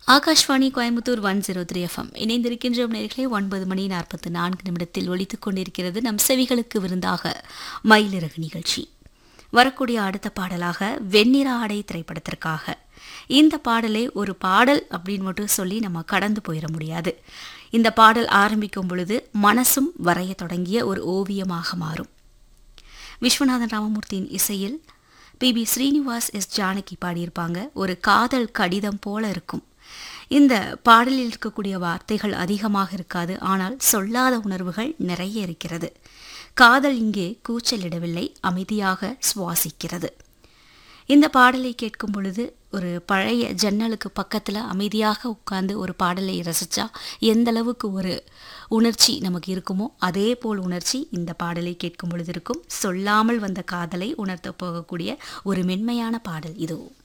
Akashvani Coimbatore one zero three FM இணைந்திருக்கின்ற நேர்களே ஒன்பது மணி நாற்பத்தி நான்கு நிமிடத்தில் ஒலித்துக் கொண்டிருக்கிறது நம் செவிகளுக்கு விருந்தாக மயிலிறகு நிகழ்ச்சி வரக்கூடிய அடுத்த பாடலாக வெண்ணிற ஆடை திரைப்படத்திற்காக இந்த பாடலை ஒரு பாடல் அப்படின்னு மட்டும் சொல்லி நம்ம கடந்து போயிட முடியாது இந்த பாடல் ஆரம்பிக்கும் பொழுது மனசும் வரைய தொடங்கிய ஒரு ஓவியமாக மாறும் விஸ்வநாதன் ராமமூர்த்தியின் இசையில் P B Srinivas S Janaki பாடியிருப்பாங்க ஒரு காதல் கடிதம் போல இருக்கும் இந்த பாடலில் இருக்கக்கூடிய வார்த்தைகள் அதிகமாக இருக்காது ஆனால் சொல்லாத உணர்வுகள் நிறைய இருக்கிறது காதல் இங்கே கூச்சலிடவில்லை அமைதியாக சுவாசிக்கிறது இந்த பாடலை கேட்கும் பொழுது ஒரு பழைய ஜன்னலுக்கு பக்கத்தில் அமைதியாக உட்கார்ந்து ஒரு பாடலை ரசித்தா எந்த அளவுக்கு ஒரு உணர்ச்சி நமக்கு இருக்குமோ அதே போல் உணர்ச்சி இந்த பாடலை கேட்கும் பொழுது இருக்கும் சொல்லாமல் வந்த காதலை உணர்த்த போகக்கூடிய ஒரு மென்மையான பாடல் இது